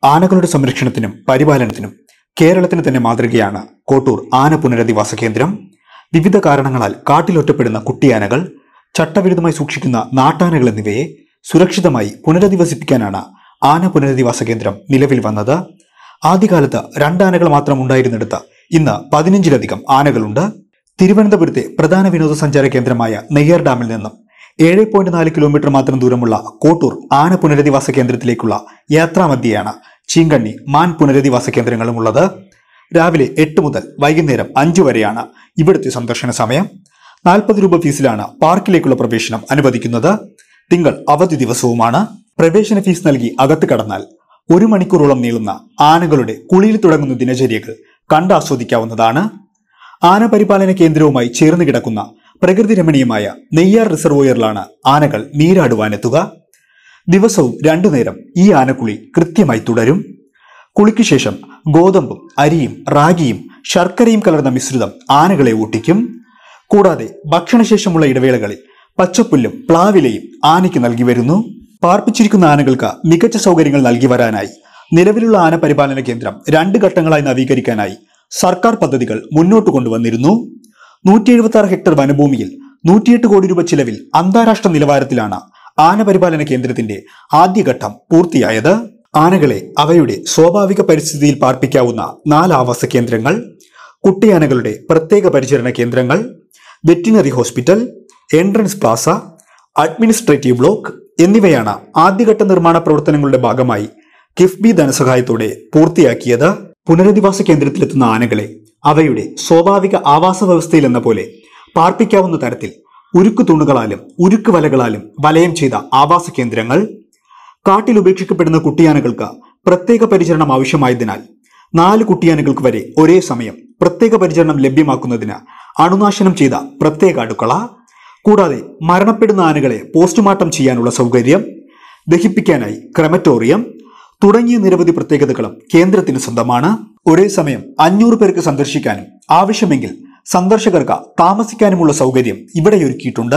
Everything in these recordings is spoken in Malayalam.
ആനകളുടെ സംരക്ഷണത്തിനും പരിപാലനത്തിനും കേരളത്തിന് തന്നെ മാതൃകയാണ് കോട്ടൂർ ആന പുനരധിവാസ കേന്ദ്രം വിവിധ കാരണങ്ങളാൽ കാട്ടിലൊറ്റപ്പെടുന്ന കുട്ടിയാനകൾ ചട്ടവിരുദ്ധമായി സൂക്ഷിക്കുന്ന നാട്ടാനകൾ എന്നിവയെ സുരക്ഷിതമായി പുനരധിവസിപ്പിക്കാനാണ് ആന പുനരധിവാസ കേന്ദ്രം നിലവിൽ വന്നത് ആദ്യകാലത്ത് രണ്ടാനകൾ മാത്രം ഉണ്ടായിരുന്നിടത്ത് ഇന്ന് പതിനഞ്ചിലധികം ആനകളുണ്ട് തിരുവനന്തപുരത്തെ പ്രധാന വിനോദസഞ്ചാര കേന്ദ്രമായ നെയ്യാർ ഡാമിൽ നിന്നും ഏഴ് പോയിന്റ് നാല് കിലോമീറ്റർ മാത്രം ദൂരമുള്ള കോട്ടൂർ ആന പുനരധിവാസ കേന്ദ്രത്തിലേക്കുള്ള യാത്രാമധ്യയാണ് ചീങ്കണ്ണി മാൻ പുനരധിവാസ കേന്ദ്രങ്ങളും ഉള്ളത് രാവിലെ എട്ട് മുതൽ വൈകുന്നേരം അഞ്ചു വരെയാണ് ഇവിടുത്തെ സന്ദർശന സമയം നാൽപ്പത് രൂപ ഫീസിലാണ് പാർക്കിലേക്കുള്ള പ്രവേശനം അനുവദിക്കുന്നത് തിങ്കൾ അവധി ദിവസവുമാണ് പ്രവേശന ഫീസ് നൽകി അകത്ത് കടന്നാൽ ഒരു മണിക്കൂറോളം നീളുന്ന ആനകളുടെ കുളിയിൽ തുടങ്ങുന്ന ദിനചര്യകൾ കണ്ടാസ്വദിക്കാവുന്നതാണ് ആന പരിപാലന കേന്ദ്രവുമായി ചേർന്ന് കിടക്കുന്ന പ്രകൃതി രമണീയമായ നെയ്യാർ റിസർവോയറിലാണ് ആനകൾ നീരാടുവാനെത്തുക ദിവസവും രണ്ടു നേരം ഈ ആനക്കുളി കൃത്യമായി തുടരും കുളിക്ക് ശേഷം ഗോതമ്പും അരിയും റാഗിയും ശർക്കരയും കലർന്ന മിശ്രിതം ആനകളെ ഊട്ടിക്കും കൂടാതെ ഭക്ഷണശേഷമുള്ള ഇടവേളകളിൽ പച്ചപ്പുല്ലും പ്ലാവിലയും ആനയ്ക്ക് നൽകി വരുന്നു പാർപ്പിച്ചിരിക്കുന്ന ആനകൾക്ക് മികച്ച സൗകര്യങ്ങൾ നൽകി വരാനായി നിലവിലുള്ള ആന പരിപാലന കേന്ദ്രം രണ്ട് ഘട്ടങ്ങളായി നവീകരിക്കാനായി സർക്കാർ പദ്ധതികൾ മുന്നോട്ട് കൊണ്ടുവന്നിരുന്നു നൂറ്റി എഴുപത്തി ആറ് ഹെക്ടർ വനഭൂമിയിൽ നൂറ്റിയെട്ട് കോടി രൂപ ചിലവിൽ അന്താരാഷ്ട്ര നിലവാരത്തിലാണ് ആന പരിപാലന കേന്ദ്രത്തിന്റെ ആദ്യഘട്ടം പൂർത്തിയായത് ആനകളെ അവയുടെ സ്വാഭാവിക പരിസ്ഥിതിയിൽ പാർപ്പിക്കാവുന്ന നാല് ആവാസ കേന്ദ്രങ്ങൾ കുട്ടിയാനകളുടെ പ്രത്യേക പരിചരണ കേന്ദ്രങ്ങൾ veterinary hospital entrance plaza administrative block എന്നിവയാണ് ആദ്യഘട്ട നിർമ്മാണ പ്രവർത്തനങ്ങളുടെ ഭാഗമായി കിഫ്ബി ധനസഹായത്തോടെ പൂർത്തിയാക്കിയത് പുനരധിവാസ കേന്ദ്രത്തിലെത്തുന്ന ആനകളെ അവയുടെ സ്വാഭാവിക ആവാസ വ്യവസ്ഥയിൽ എന്ന പോലെ പാർപ്പിക്കാവുന്ന തരത്തിൽ ഉരുക്ക് തൂണുകളാലും ഉരുക്ക് വലകളാലും വലയം ചെയ്ത ആവാസ കേന്ദ്രങ്ങൾ കാട്ടിൽ ഉപേക്ഷിക്കപ്പെടുന്ന കുട്ടിയാനകൾക്ക് പ്രത്യേക പരിചരണം ആവശ്യമായതിനാൽ നാല് കുട്ടിയാനകൾക്ക് വരെ ഒരേ സമയം പ്രത്യേക പരിചരണം ലഭ്യമാക്കുന്നതിന് അണുനാശനം ചെയ്ത പ്രത്യേക അടുക്കള കൂടാതെ മരണപ്പെടുന്ന ആനകളെ പോസ്റ്റ്മോർട്ടം ചെയ്യാനുള്ള സൗകര്യം ദഹിപ്പിക്കാനായി ക്രമറ്റോറിയം തുടങ്ങിയ നിരവധി പ്രത്യേകതകളും കേന്ദ്രത്തിന് സ്വന്തമാണ് ഒരേ സമയം അഞ്ഞൂറ് പേർക്ക് സന്ദർശിക്കാനും ആവശ്യമെങ്കിൽ സന്ദർശകർക്ക് താമസിക്കാനുമുള്ള സൗകര്യം ഇവിടെ ഒരുക്കിയിട്ടുണ്ട്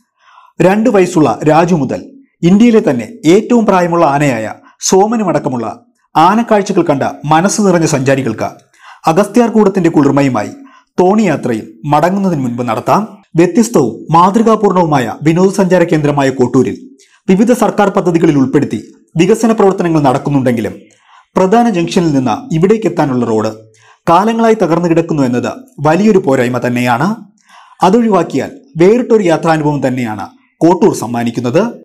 രണ്ട് വയസ്സുള്ള രാജു മുതൽ ഇന്ത്യയിലെ തന്നെ ഏറ്റവും പ്രായമുള്ള ആനയായ സോമനുമടക്കമുള്ള ആനക്കാഴ്ചകൾ കണ്ട മനസ്സ് നിറഞ്ഞ സഞ്ചാരികൾക്ക് അഗസ്ത്യാർകൂടത്തിന്റെ കുളിർമയുമായി തോണിയാത്രയിൽ മടങ്ങുന്നതിന് മുൻപ് നടത്താം വ്യത്യസ്തവും മാതൃകാപൂർണവുമായ വിനോദസഞ്ചാര കേന്ദ്രമായ കോട്ടൂരിൽ വിവിധ സർക്കാർ പദ്ധതികളിൽ ഉൾപ്പെടുത്തി വികസന പ്രവർത്തനങ്ങൾ നടക്കുന്നുണ്ടെങ്കിലും പ്രധാന ജംഗ്ഷനിൽ നിന്ന് ഇവിടേക്ക് എത്താനുള്ള റോഡ് കാലങ്ങളായി തകർന്നു കിടക്കുന്നു എന്നത് വലിയൊരു പോരായ്മ തന്നെയാണ് അതൊഴിവാക്കിയാൽ വേറിട്ടൊരു യാത്രാനുഭവം തന്നെയാണ് കോട്ടൂർ സമ്മാനിക്കുന്നത്